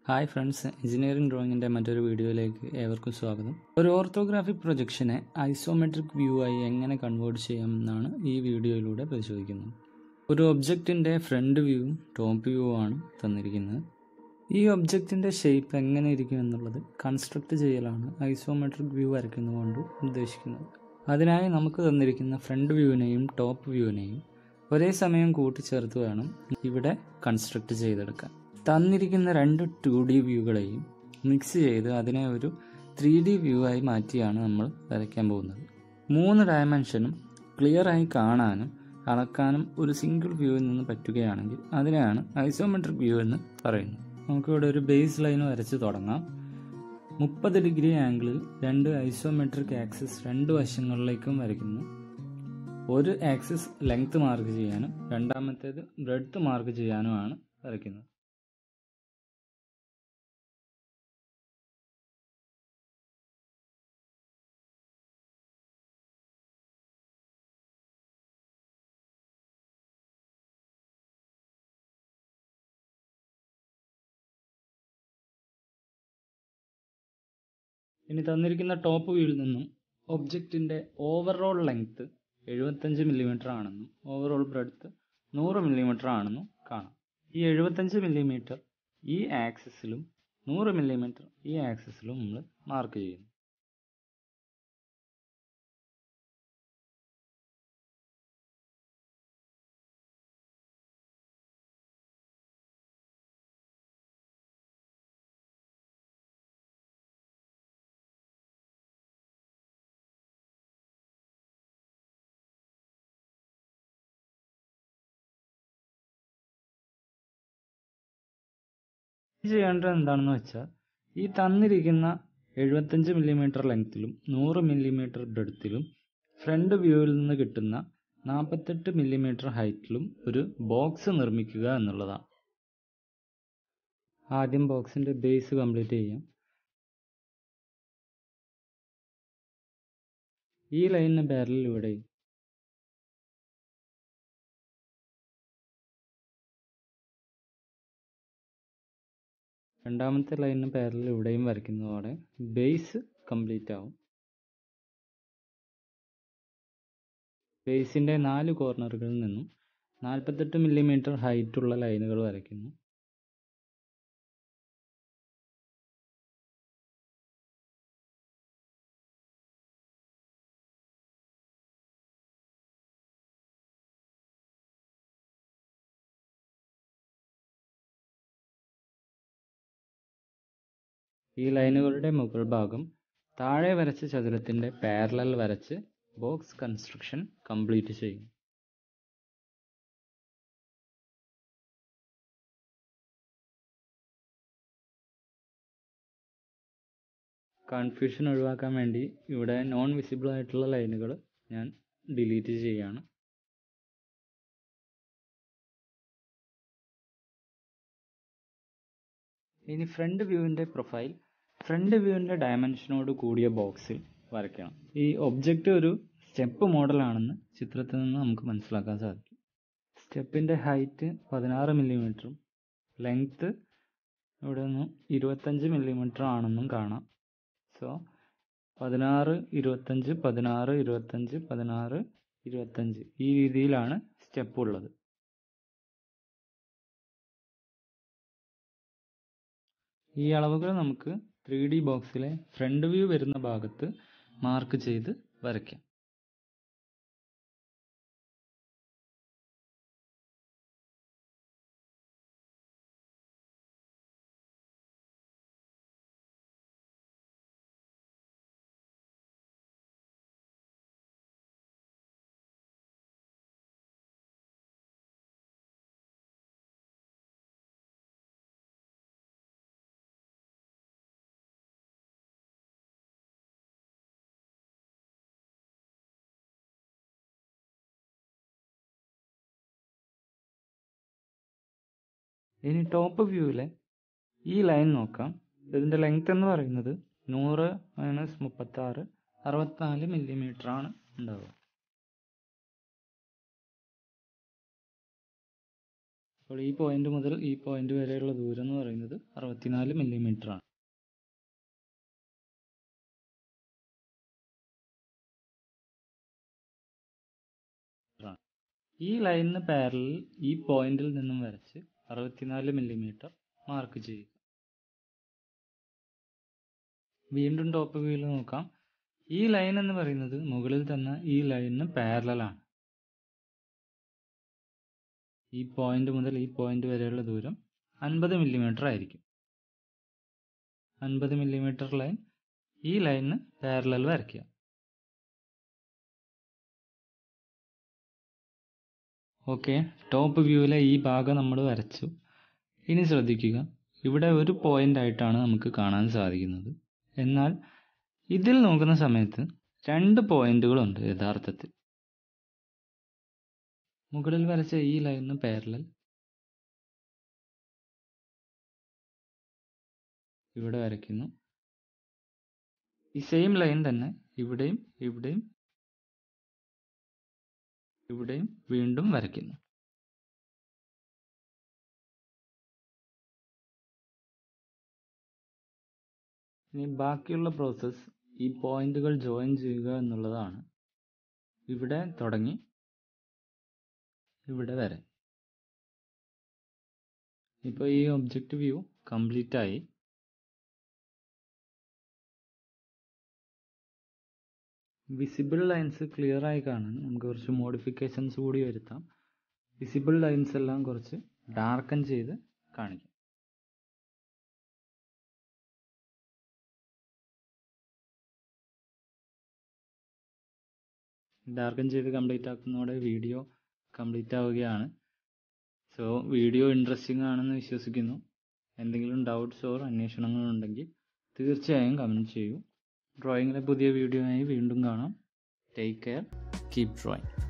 hi friends engineering ഡ്രോയിങ്ങിൻ്റെ മറ്റൊരു വീഡിയോയിലേക്ക് ഏവർക്കും സ്വാഗതം ഒരു ഓർത്തോഗ്രാഫിക് പ്രൊജക്ഷനെ ഐസോമെട്രിക് വ്യൂ ആയി എങ്ങനെ കൺവേർട്ട് ചെയ്യാമെന്നാണ് ഈ വീഡിയോയിലൂടെ പരിശോധിക്കുന്നത് ഒരു ഒബ്ജക്റ്റിൻ്റെ ഫ്രണ്ട് വ്യൂവും ടോപ്പ് വ്യൂവും ആണ് തന്നിരിക്കുന്നത് ഈ ഒബ്ജക്റ്റിൻ്റെ ഷേപ്പ് എങ്ങനെ ഇരിക്കും എന്നുള്ളത് കൺസ്ട്രക്ട് ചെയ്യലാണ് ഐസോമെട്രിക് വ്യൂ വരയ്ക്കുന്നതുകൊണ്ട് ഉദ്ദേശിക്കുന്നത് അതിനായി നമുക്ക് തന്നിരിക്കുന്ന ഫ്രണ്ട് വ്യൂവിനെയും ടോപ്പ് വ്യൂവിനെയും ഒരേ സമയം കൂട്ടിച്ചേർത്ത് വേണം ഇവിടെ കൺസ്ട്രക്ട് ചെയ്തെടുക്കാൻ തന്നിരിക്കുന്ന രണ്ട് ടു ഡി വ്യൂകളെയും മിക്സ് ചെയ്ത് അതിനെ ഒരു ത്രീ ഡി വ്യൂ ആയി മാറ്റിയാണ് നമ്മൾ വരയ്ക്കാൻ പോകുന്നത് മൂന്ന് ഡയമെൻഷനും ക്ലിയർ ആയി കാണാനും അളക്കാനും ഒരു സിംഗിൾ വ്യൂവിൽ നിന്ന് പറ്റുകയാണെങ്കിൽ അതിനെയാണ് ഐസോമെട്രിക് വ്യൂ എന്ന് പറയുന്നത് നമുക്കിവിടെ ഒരു ബേസ് ലൈൻ വരച്ച് തുടങ്ങാം മുപ്പത് ഡിഗ്രി ആംഗിളിൽ രണ്ട് ഐസോമെട്രിക് ആക്സിസ് രണ്ട് വശങ്ങളിലേക്കും വരയ്ക്കുന്നു ഒരു ആക്സിസ് ലെങ്ത് മാർക്ക് ചെയ്യാനും രണ്ടാമത്തേത് ബ്രെഡ്ത്ത് മാർക്ക് ചെയ്യാനുമാണ് വരയ്ക്കുന്നത് ഇനി തന്നിരിക്കുന്ന ടോപ്പ് വ്യൂവിൽ നിന്നും ഒബ്ജക്റ്റിൻ്റെ ഓവറോൾ ലെങ്ത് എഴുപത്തഞ്ച് മില്ലിമീറ്റർ ആണെന്നും ഓവറോൾ ബ്രെഡ്ത്ത് നൂറ് മില്ലിമീറ്റർ ആണെന്നും കാണാം ഈ എഴുപത്തഞ്ച് മില്ലിമീറ്റർ ഈ ആക്സിസിലും നൂറ് മില്ലിമീറ്റർ ഈ ആക്സിസിലും നമ്മൾ മാർക്ക് ചെയ്യുന്നു ചെയ്യേണ്ടത് എന്താണെന്ന് വെച്ചാൽ ഈ തന്നിരിക്കുന്ന എഴുപത്തഞ്ച് മില്ലിമീറ്റർ ലെങ്ത്തിലും നൂറ് മില്ലിമീറ്റർ ബ്രെഡ്ത്തിലും ഫ്രണ്ട് വ്യൂവിൽ നിന്ന് കിട്ടുന്ന നാൽപ്പത്തെട്ട് മില്ലിമീറ്റർ ഹൈറ്റിലും ഒരു ബോക്സ് നിർമ്മിക്കുക എന്നുള്ളതാണ് ആദ്യം ബോക്സിന്റെ ബേസ് കംപ്ലീറ്റ് ചെയ്യാം ഈ ലൈനിന് പാരലിൽ ഇവിടെ രണ്ടാമത്തെ ലൈനിന് പാരലിൽ ഇവിടെയും വരയ്ക്കുന്നതോടെ ബേസ് കംപ്ലീറ്റ് ആവും ബേസിൻ്റെ നാല് കോർണറുകളിൽ നിന്നും നാൽപ്പത്തെട്ട് മില്ലിമീറ്റർ ഹൈറ്റുള്ള ലൈനുകൾ വരയ്ക്കുന്നു ഈ ലൈനുകളുടെ മുകൾ ഭാഗം താഴെ വരച്ച ചതുരത്തിൻ്റെ പാരലൽ വരച്ച് ബോക്സ് കൺസ്ട്രക്ഷൻ കംപ്ലീറ്റ് ചെയ്യും കൺഫ്യൂഷൻ ഒഴിവാക്കാൻ വേണ്ടി ഇവിടെ നോൺ വിസിബിൾ ആയിട്ടുള്ള ലൈനുകൾ ഞാൻ ഡിലീറ്റ് ചെയ്യുകയാണ് ഇനി ഫ്രണ്ട് വ്യൂവിൻ്റെ പ്രൊഫൈൽ ഫ്രണ്ട് വ്യൂവിൻ്റെ ഡയമെൻഷനോട് കൂടിയ ബോക്സിൽ വരയ്ക്കണം ഈ ഒബ്ജക്റ്റ് ഒരു സ്റ്റെപ്പ് മോഡലാണെന്ന് ചിത്രത്തിൽ നിന്ന് നമുക്ക് മനസ്സിലാക്കാൻ സാധിക്കും സ്റ്റെപ്പിൻ്റെ ഹൈറ്റ് പതിനാറ് മില്ലിമീറ്ററും ലെങ്ത്ത് ഇവിടെ നിന്ന് ഇരുപത്തഞ്ച് മില്ലിമീറ്റർ ആണെന്നും കാണാം സോ പതിനാറ് ഇരുപത്തഞ്ച് പതിനാറ് ഇരുപത്തഞ്ച് പതിനാറ് ഇരുപത്തഞ്ച് ഈ രീതിയിലാണ് സ്റ്റെപ്പ് ഉള്ളത് ഈ അളവുകൾ നമുക്ക് ത്രീ ഡി ബോക്സിലെ ഫ്രണ്ട് വ്യൂ വരുന്ന ഭാഗത്ത് മാർക്ക് ചെയ്ത് വരയ്ക്കാം ഇനി ടോപ്പ് വ്യൂവിലെ ഈ ലൈൻ നോക്കാം ഇതിൻ്റെ ലെങ്ത് എന്ന് പറയുന്നത് നൂറ് മൈനസ് മുപ്പത്താറ് അറുപത്തിനാല് മില്ലിമീറ്റർ ആണ് ഉണ്ടാവുക അപ്പോൾ ഈ പോയിന്റ് മുതൽ ഈ പോയിന്റ് വരെയുള്ള ദൂരം എന്ന് പറയുന്നത് അറുപത്തിനാല് മില്ലിമീറ്റർ ആണ് ഈ ലൈനിന് പാരലിൽ ഈ പോയിന്റിൽ നിന്നും വരച്ച് അറുപത്തിനാല് മില്ലിമീറ്റർ മാർക്ക് ചെയ്യുക വീണ്ടും ടോപ്പ് വ്യൂവിൽ നോക്കാം ഈ ലൈൻ എന്ന് പറയുന്നത് മുകളിൽ തന്ന ഈ ലൈനിന് പാരലലാണ് ഈ പോയിന്റ് മുതൽ ഈ പോയിന്റ് വരെയുള്ള ദൂരം അൻപത് മില്ലിമീറ്റർ ആയിരിക്കും അൻപത് മില്ലിമീറ്റർ ലൈൻ ഈ ലൈനിന് പാരലൽ വരയ്ക്കുക ഓക്കെ ടോപ്പ് വ്യൂവിലെ ഈ ഭാഗം നമ്മൾ വരച്ചു ഇനി ശ്രദ്ധിക്കുക ഇവിടെ ഒരു പോയിന്റ് ആയിട്ടാണ് നമുക്ക് കാണാൻ സാധിക്കുന്നത് എന്നാൽ ഇതിൽ നോക്കുന്ന സമയത്ത് രണ്ട് പോയിന്റുകളുണ്ട് യഥാർത്ഥത്തിൽ മുകളിൽ വരച്ച ഈ ലൈനിന് പാരലൽ ഇവിടെ വരയ്ക്കുന്നു ഈ സെയിം ലൈൻ തന്നെ ഇവിടെയും ഇവിടെയും ഇവിടെയും വീണ്ടും വരയ്ക്കുന്നു ഇനി ബാക്കിയുള്ള പ്രോസസ്സ് ഈ പോയിന്റുകൾ ജോയിൻ ചെയ്യുക എന്നുള്ളതാണ് ഇവിടെ തുടങ്ങി ഇവിടെ വരെ ഇപ്പോൾ ഈ ഒബ്ജക്റ്റ് വ്യൂ കംപ്ലീറ്റ് ആയി വിസിബിൾ ലൈൻസ് ക്ലിയർ ആയി കാണാൻ നമുക്ക് കുറച്ച് മോഡിഫിക്കേഷൻസ് കൂടി വരുത്താം വിസിബിൾ ലൈൻസ് എല്ലാം കുറച്ച് ഡാർക്കൻ ചെയ്ത് കാണിക്കാം ഡാർക്കൻ ചെയ്ത് കംപ്ലീറ്റ് ആക്കുന്നതോടെ വീഡിയോ കംപ്ലീറ്റ് ആവുകയാണ് സോ വീഡിയോ ഇൻട്രസ്റ്റിംഗ് ആണെന്ന് വിശ്വസിക്കുന്നു എന്തെങ്കിലും ഡൗട്ട്സ് ഓർ അന്വേഷണങ്ങളുണ്ടെങ്കിൽ തീർച്ചയായും കമൻറ്റ് ചെയ്യൂ ഡ്രോയിങ്ങിലെ പുതിയ വീഡിയോയായി വീണ്ടും കാണാം ടേക്ക് കെയർ കീപ് ഡ്രോയിങ്